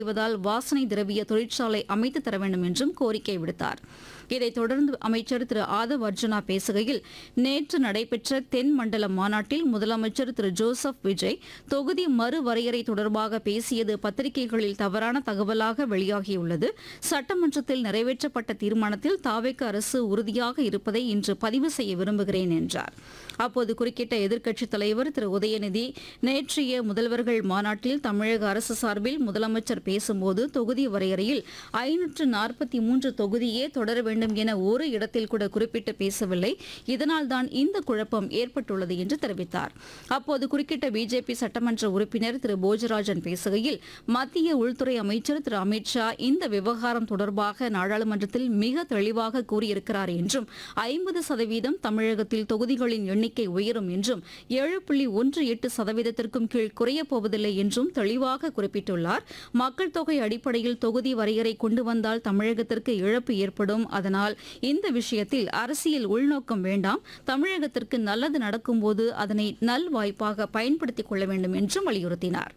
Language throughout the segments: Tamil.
செய்வதால் வாசனை திரவிய தொழிற்சாலை அமைத்து தர வேண்டும் என்றும் கோரிக்கை விடுத்தார் இதைத் தொடர்ந்து அமைச்சர் திரு ஆதவ் அர்ஜுனா பேசுகையில் நேற்று நடைபெற்ற தென் மண்டல மாநாட்டில் முதலமைச்சர் திரு ஜோசப் விஜய் தொகுதி மறுவரையறை தொடர்பாக பேசியது பத்திரிகைகளில் தவறான தகவலாக வெளியாகியுள்ளது சட்டமன்றத்தில் நிறைவேற்றப்பட்ட தீர்மானத்தில் தாவேக்க அரசு உறுதியாக இருப்பதை இன்று பதிவு செய்ய விரும்புகிறேன் என்றார் அப்போது குறுக்கிட்ட எதிர்க்கட்சித் தலைவர் திரு உதயநிதி நேற்றைய முதல்வர்கள் மாநாட்டில் தமிழக அரசு சார்பில் முதலமைச்சர் பேசும்போது தொகுதி வரையறையில் ஐநூற்று நாற்பத்தி மூன்று தொகுதியே தொடர வேண்டும் என ஒரு இடத்தில் கூட குறிப்பிட்டு பேசவில்லை இதனால்தான் இந்த குழப்பம் ஏற்பட்டுள்ளது என்று தெரிவித்தார் அப்போது குறுக்கிட்ட பிஜேபி சட்டமன்ற உறுப்பினர் திரு போஜராஜன் பேசுகையில் மத்திய உள்துறை அமைச்சர் திரு அமித்ஷா இந்த விவகாரம் தொடர்பாக நாடாளுமன்றத்தில் மிக தெளிவாக கூறியிருக்கிறார் என்றும் ஐம்பது சதவீதம் தமிழகத்தில் தொகுதிகளின் எண்ணிக்கை உயரும் என்றும் ஏழு புள்ளி ஒன்று எட்டு சதவீதத்திற்கும் கீழ் குறையப் போவதில்லை என்றும் தெளிவாக குறிப்பிட்டுள்ளார் மக்கள் தொகை அடிப்படையில் தொகுதி வரையறை கொண்டு வந்தால் தமிழகத்திற்கு இழப்பு ஏற்படும் அதனால் இந்த விஷயத்தில் அரசியல் உள்நோக்கம் வேண்டாம் தமிழகத்திற்கு நல்லது நடக்கும்போது அதனை நல்வாய்ப்பாக பயன்படுத்திக் கொள்ள வேண்டும் என்றும் வலியுறுத்தினார்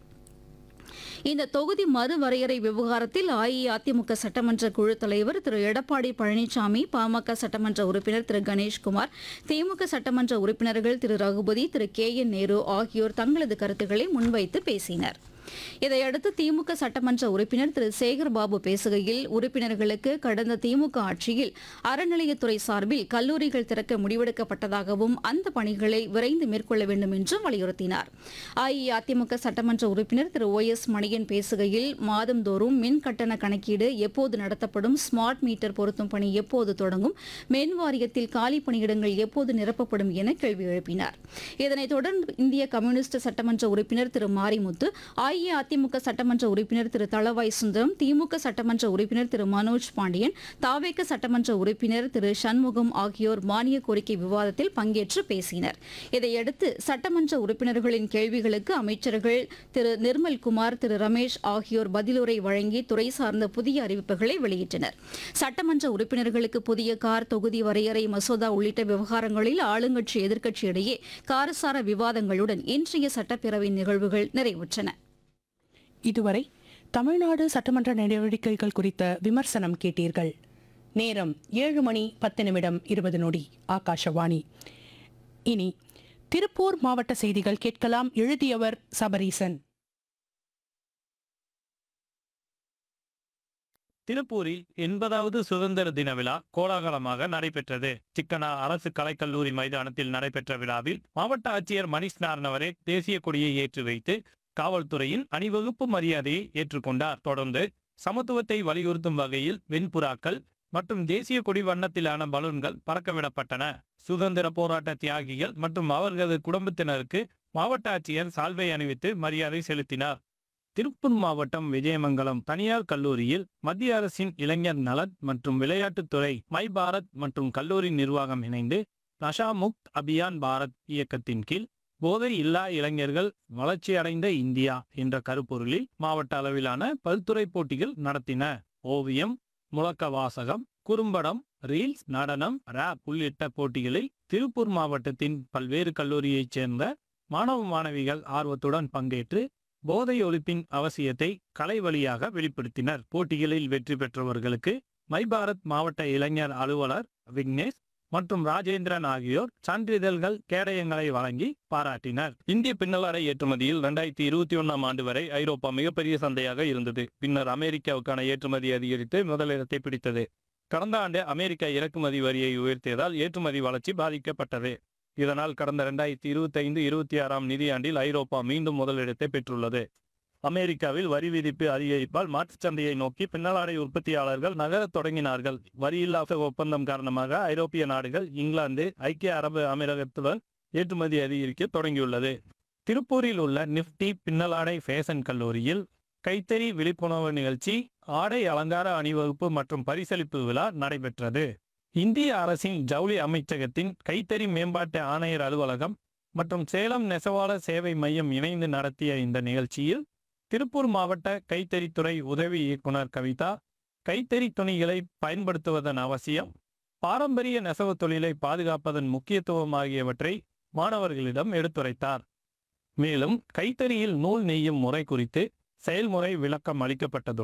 இந்த தொகுதி மறுவரையறை விவகாரத்தில் அஇஅதிமுக சட்டமன்ற குழு தலைவர் திரு எடப்பாடி பழனிசாமி பாமக சட்டமன்ற உறுப்பினர் திரு கணேஷ்குமார் திமுக சட்டமன்ற உறுப்பினர்கள் திரு ரகுபதி திரு கே என் நேரு ஆகியோர் தங்களது கருத்துக்களை முன்வைத்து பேசினர் இதையடுத்து திமுக சட்டமன்ற உறுப்பினர் திரு சேகர் பாபு பேசுகையில் உறுப்பினர்களுக்கு கடந்த திமுக ஆட்சியில் அறநிலையத்துறை சார்பில் கல்லூரிகள் திறக்க முடிவெடுக்கப்பட்டதாகவும் அந்த பணிகளை விரைந்து மேற்கொள்ள வேண்டும் என்றும் வலியுறுத்தினார் அஇஅதிமுக சட்டமன்ற உறுப்பினர் திரு ஓ எஸ் மணியன் பேசுகையில் மாதந்தோறும் மின் கட்டண கணக்கீடு எப்போது நடத்தப்படும் ஸ்மார்ட் மீட்டர் பொருத்தும் பணி எப்போது தொடங்கும் மின் வாரியத்தில் காலி பணியிடங்கள் எப்போது நிரப்பப்படும் என கேள்வி எழுப்பினார் இதனைத் தொடர்ந்து இந்திய கம்யூனிஸ்ட் சட்டமன்ற உறுப்பினர் திரு மாரிமுத்து அஇஅதிமுக சட்டமன்ற உறுப்பினர் திரு தளவாய் சுந்தரம் திமுக சட்டமன்ற உறுப்பினர் திரு மனோஜ் பாண்டியன் தாவேக சட்டமன்ற உறுப்பினர் திரு சண்முகம் ஆகியோர் மானிய கோரிக்கை விவாதத்தில் பங்கேற்று பேசினர் இதையடுத்து சட்டமன்ற உறுப்பினர்களின் கேள்விகளுக்கு அமைச்சர்கள் திரு நிர்மல்குமார் திரு ரமேஷ் ஆகியோர் பதிலுரை வழங்கி துறை சார்ந்த புதிய அறிவிப்புகளை வெளியிட்டனர் சட்டமன்ற உறுப்பினர்களுக்கு புதிய கார் தொகுதி வரையறை மசோதா உள்ளிட்ட விவகாரங்களில் ஆளுங்கட்சி எதிர்க்கட்சி இடையே காரசார விவாதங்களுடன் இன்றைய சட்டப்பேரவை நிகழ்வுகள் நிறைவுற்றன இதுவரை தமிழ்நாடு சட்டமன்ற நடவடிக்கைகள் குறித்த விமர்சனம் கேட்டீர்கள் நேரம் ஏழு மணி பத்து நிமிடம் இருபது நொடி ஆகாஷவாணி இனி திருப்பூர் மாவட்ட செய்திகள் கேட்கலாம் எழுதியவர் சபரீசன் திருப்பூரில் எண்பதாவது சுதந்திர தின விழா கோலாகலமாக நடைபெற்றது சிக்கனா அரசு கலைக்கல்லூரி மைதானத்தில் நடைபெற்ற விழாவில் மாவட்ட ஆட்சியர் மணிஷ் நார்னவரே தேசிய கொடியை ஏற்றி வைத்து காவல்துறையின் அணிவகுப்பு மரியாதையை ஏற்றுக்கொண்டார் தொடர்ந்து சமத்துவத்தை வலியுறுத்தும் வகையில் வெண்புறாக்கள் மற்றும் தேசிய கொடி வண்ணத்திலான பலூன்கள் பறக்கவிடப்பட்டன சுதந்திர போராட்ட தியாகிகள் மற்றும் அவர்களது குடும்பத்தினருக்கு மாவட்ட ஆட்சியர் சால்வை அணிவித்து மரியாதை செலுத்தினார் திருப்பூர் மாவட்டம் விஜயமங்கலம் தனியார் கல்லூரியில் மத்திய அரசின் இளைஞர் நலன் மற்றும் விளையாட்டுத்துறை மை பாரத் மற்றும் கல்லூரி நிர்வாகம் இணைந்து நஷா முக்த் அபியான் பாரத் இயக்கத்தின் கீழ் போதை இல்லா இளைஞர்கள் வளர்ச்சியடைந்த இந்தியா என்ற கருப்பொருளில் மாவட்ட அளவிலான பல்துறை போட்டிகள் நடத்தின ஓவியம் முழக்க வாசகம் குறும்படம் ரீல்ஸ் நடனம் ரேப் உள்ளிட்ட போட்டிகளில் திருப்பூர் மாவட்டத்தின் பல்வேறு கல்லூரியைச் சேர்ந்த மாணவ மாணவிகள் ஆர்வத்துடன் பங்கேற்று போதை ஒழிப்பின் அவசியத்தை கலை வழியாக வெளிப்படுத்தினர் போட்டிகளில் வெற்றி பெற்றவர்களுக்கு மை பாரத் மாவட்ட இளைஞர் அலுவலர் விக்னேஷ் மற்றும் ராஜேந்திரன் ஆகியோர் சான்றிதழ்கள் கேடயங்களை வழங்கி பாராட்டினர் இந்திய பின்னலாடை ஏற்றுமதியில் இரண்டாயிரத்தி இருபத்தி ஒன்னாம் ஆண்டு வரை ஐரோப்பா மிகப்பெரிய சந்தையாக இருந்தது பின்னர் அமெரிக்காவுக்கான ஏற்றுமதி அதிகரித்து முதலிடத்தை பிடித்தது கடந்த ஆண்டு அமெரிக்கா இறக்குமதி வரியை உயர்த்தியதால் ஏற்றுமதி வளர்ச்சி பாதிக்கப்பட்டது இதனால் கடந்த இரண்டாயிரத்தி இருபத்தி ஐந்து இருபத்தி ஆறாம் நிதியாண்டில் ஐரோப்பா மீண்டும் முதலிடத்தை பெற்றுள்ளது அமெரிக்காவில் வரி விதிப்பு அதிகரிப்பால் மாற்றுச் சந்தையை நோக்கி பின்னலாடை உற்பத்தியாளர்கள் நகரத் தொடங்கினார்கள் வரியில்லாத ஒப்பந்தம் காரணமாக ஐரோப்பிய நாடுகள் இங்கிலாந்து ஐக்கிய அரபு அமீரகத்துடன் ஏற்றுமதி அதிகரிக்க தொடங்கியுள்ளது திருப்பூரில் உள்ள நிப்டி பின்னலாடை ஃபேஷன் கல்லூரியில் கைத்தறி விழிப்புணர்வு நிகழ்ச்சி ஆடை அலங்கார அணிவகுப்பு மற்றும் பரிசளிப்பு விழா நடைபெற்றது இந்திய அரசின் ஜவுளி அமைச்சகத்தின் கைத்தறி மேம்பாட்டு ஆணையர் அலுவலகம் மற்றும் சேலம் நெசவாளர் சேவை மையம் இணைந்து நடத்திய இந்த நிகழ்ச்சியில் திருப்பூர் மாவட்ட கைத்தறித்துறை உதவி இயக்குனர் கவிதா கைத்தறி துணிகளை பயன்படுத்துவதன் அவசியம் பாரம்பரிய நெசவு தொழிலை பாதுகாப்பதன் முக்கியத்துவம் ஆகியவற்றை மாணவர்களிடம் எடுத்துரைத்தார் மேலும் கைத்தறியில் நூல் நெய்யும் முறை குறித்து செயல்முறை விளக்கம் அளிக்கப்பட்டது